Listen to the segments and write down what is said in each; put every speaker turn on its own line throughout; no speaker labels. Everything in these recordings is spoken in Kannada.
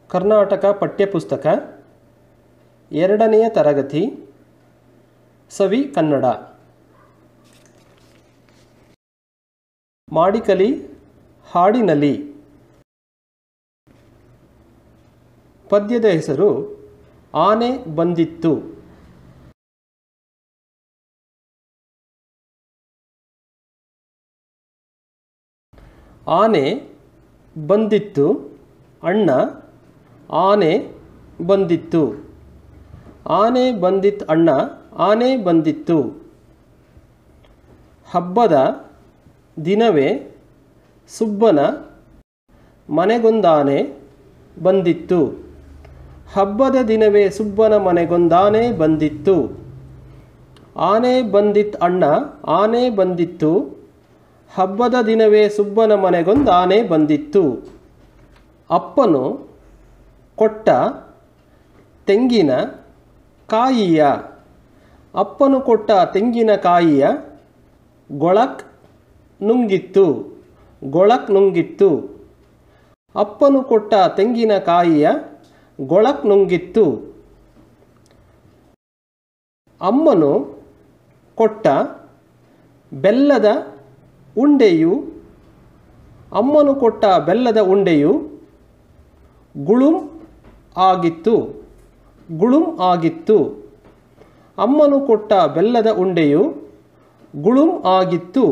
ಕರ್ನಾಟಕ ಪಠ್ಯಪುಸ್ತಕ ಎರಡನೆಯ ತರಗತಿ ಸವಿ ಕನ್ನಡ ಮಾಡಿಕಲಿ ಹಾಡಿನಲಿ ಪದ್ಯದ ಹೆಸರು ಆನೆ ಬಂದಿತ್ತು ಆನೆ ಬಂದಿತ್ತು ಅಣ್ಣ ಆನೆ ಬಂದಿತ್ತು ಆನೆ ಬಂದಿತ್ತು ಅಣ್ಣ ಆನೆ ಬಂದಿತ್ತು ಹಬ್ಬದ ದಿನವೇ ಸುಬ್ಬನ ಮನೆಗೊಂದಾನೆ ಬಂದಿತ್ತು ಹಬ್ಬದ ದಿನವೇ ಸುಬ್ಬನ ಮನೆಗೊಂದಾನೆ ಬಂದಿತ್ತು ಆನೆ ಬಂದಿತ್ತು ಅಣ್ಣ ಆನೆ ಬಂದಿತ್ತು ಹಬ್ಬದ ದಿನವೇ ಸುಬ್ಬನ ಮನೆಗೊಂದು ಆನೆ ಬಂದಿತ್ತು ಅಪ್ಪನು ಕೊಟ್ಟ ತೆಂಗಿನ ಕಾಯಿಯ ಅಪ್ಪನು ಕೊಟ್ಟ ತೆಂಗಿನಕಾಯಿಯ ಗೊಳಕ್ ನುಂಗಿತ್ತು ಗೊಳಕ್ ನುಂಗಿತ್ತು ಅಪ್ಪನು ಕೊಟ್ಟ ತೆಂಗಿನಕಾಯಿಯ ಗೊಳಕ್ ನುಂಗಿತ್ತು ಅಮ್ಮನು ಕೊಟ್ಟ ಬೆಲ್ಲದ ಉಂಡೆಯು ಅಮ್ಮನು ಕೊಟ್ಟ ಬೆಲ್ಲದ ಉಂಡೆಯು ಗುಳುಂ ಆಗಿತ್ತು ಗುಳುಂ ಆಗಿತ್ತು ಅಮ್ಮನು ಕೊಟ್ಟ ಬೆಲ್ಲದ ಉಂಡೆಯು ಗುಳುಂ ಆಗಿತ್ತು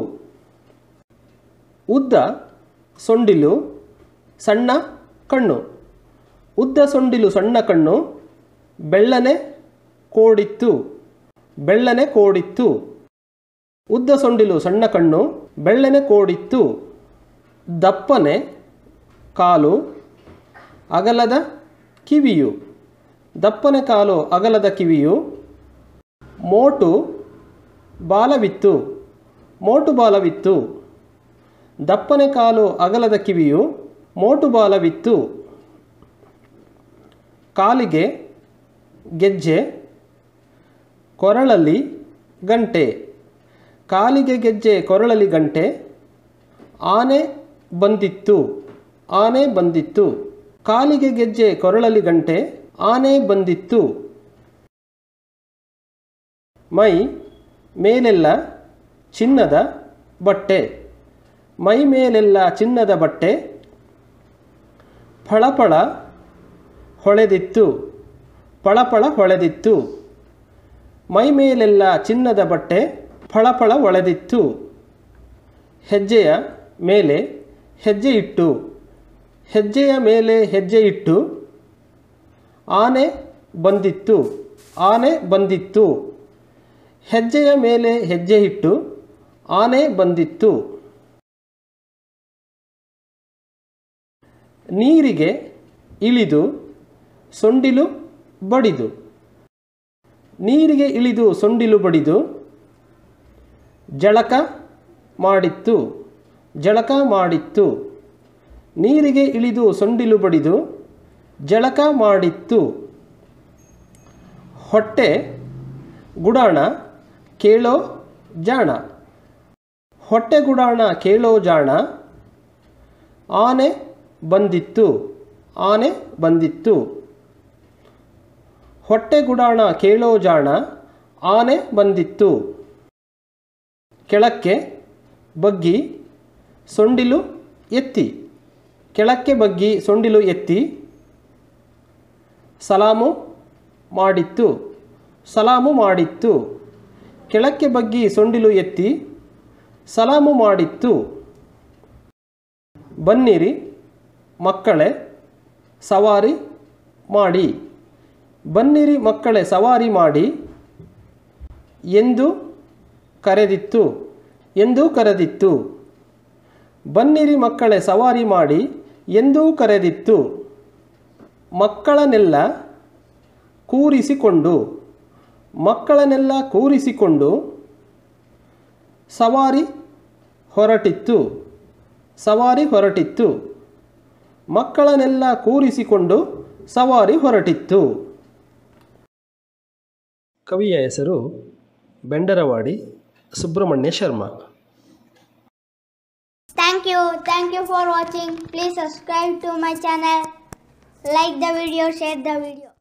ಉದ್ದ ಸೊಂಡಿಲು ಸಣ್ಣ ಕಣ್ಣು ಉದ್ದ ಸೊಂಡಿಲು ಸಣ್ಣ ಕಣ್ಣು ಬೆಳ್ಳನೆ ಕೋಡಿತ್ತು ಬೆಳ್ಳನೆ ಕೋಡಿತ್ತು ಉದ್ದ ಸೊಂಡಿಲು ಸಣ್ಣ ಕಣ್ಣು ಬೆಳ್ಳನೆ ಕೋಡಿತ್ತು ದಪ್ಪನೆ ಕಾಲು ಅಗಲದ ಕಿವಿಯು ದಪ್ಪನೆ ಕಾಲು ಅಗಲದ ಕಿವಿಯು ಮೋಟು ಬಾಲವಿತ್ತು ಮೋಟು ಬಾಲವಿತ್ತು ದಪ್ಪನೆ ಕಾಲು ಅಗಲದ ಕಿವಿಯು ಮೋಟು ಬಾಲವಿತ್ತು ಕಾಲಿಗೆ ಗೆಜ್ಜೆ ಕೊರಳಲ್ಲಿ ಗಂಟೆ ಕಾಲಿಗೆ ಗೆಜ್ಜೆ ಕೊರಳಲ್ಲಿ ಗಂಟೆ ಆನೆ ಬಂದಿತ್ತು ಆನೆ ಬಂದಿತ್ತು ಕಾಲಿಗೆ ಗೆಜ್ಜೆ ಕೊರಳಲ್ಲಿ ಗಂಟೆ ಆನೆ ಬಂದಿತ್ತು ಮೈ ಮೇಲೆಲ್ಲ ಚಿನ್ನದ ಬಟ್ಟೆ ಮೈ ಮೇಲೆಲ್ಲ ಚಿನ್ನದ ಬಟ್ಟೆ ಫಳಫಳ ಹೊಳೆದಿತ್ತು ಫಳಫಳ ಹೊಳೆದಿತ್ತು ಮೈ ಮೇಲೆಲ್ಲ ಚಿನ್ನದ ಬಟ್ಟೆ ಫಳಫಳ ಹೊಳೆದಿತ್ತು ಹೆಜ್ಜೆಯ ಮೇಲೆ ಹೆಜ್ಜೆ ಇಟ್ಟು ಹೆಜ್ಜೆಯ ಮೇಲೆ ಹೆಜ್ಜೆ ಇಟ್ಟು ಆನೆ ಬಂದಿತ್ತು ಆನೆ ಬಂದಿತ್ತು ಹೆಜ್ಜೆಯ ಮೇಲೆ ಹೆಜ್ಜೆ ಇಟ್ಟು ಆನೆ ಬಂದಿತ್ತು ನೀರಿಗೆ ಇಳಿದು ಸೊಂಡಿಲು ಬಡಿದು ನೀರಿಗೆ ಇಳಿದು ಸೊಂಡಿಲು ಬಡಿದು ಜಳಕ ಮಾಡಿತ್ತು ಜಳಕ ಮಾಡಿತ್ತು ನೀರಿಗೆ ಇಳಿದು ಸೊಂಡಿಲು ಬಡಿದು ಜಳಕ ಮಾಡಿತ್ತು ಹೊಟ್ಟೆ ಗುಡಾಣ ಕೇಳೋ ಜಾಣ ಹೊಟ್ಟೆ ಗುಡಾಣ ಕೇಳೋ ಜಾಣ ಆನೆ ಬಂದಿತ್ತು ಆನೆ ಬಂದಿತ್ತು ಹೊಟ್ಟೆ ಗುಡಾಣ ಕೇಳೋ ಜಾಣ ಆನೆ ಬಂದಿತ್ತು ಕೆಳಕ್ಕೆ ಬಗ್ಗಿ ಸೊಂಡಿಲು ಎತ್ತಿ ಕೆಳಕ್ಕೆ ಬಗ್ಗಿ ಸೊಂಡಿಲು ಎತ್ತಿ ಸಲಾಮು ಮಾಡಿತ್ತು ಸಲಾಮು ಮಾಡಿತ್ತು ಕೆಳಕ್ಕೆ ಬಗ್ಗಿ ಸೊಂಡಿಲು ಎತ್ತಿ ಸಲಾಮು ಮಾಡಿತ್ತು ಬನ್ನಿರಿ ಮಕ್ಕಳೇ ಸವಾರಿ ಮಾಡಿ ಬನ್ನಿರಿ ಮಕ್ಕಳೇ ಸವಾರಿ ಮಾಡಿ ಎಂದು ಕರೆದಿತ್ತು ಎಂದೂ ಕರೆದಿತ್ತು ಬನ್ನಿರಿ ಮಕ್ಕಳೇ ಸವಾರಿ ಮಾಡಿ ಎಂದೂ ಕರೆದಿತ್ತು ಮಕ್ಕಳನ್ನೆಲ್ಲ ಕೂರಿಸಿಕೊಂಡು ಮಕ್ಕಳನ್ನೆಲ್ಲ ಕೂರಿಸಿಕೊಂಡು ಸವಾರಿ ಹೊರಟಿತ್ತು ಸವಾರಿ ಹೊರಟಿತ್ತು ಮಕ್ಕಳನ್ನೆಲ್ಲ ಕೂರಿಸಿಕೊಂಡು ಸವಾರಿ ಹೊರಟಿತ್ತು ಕವಿಯ ಹೆಸರು Bendaravadi Subrahmanya Sharma
Thank you. Thank you for watching. Please subscribe to my channel. Like the video, share the video.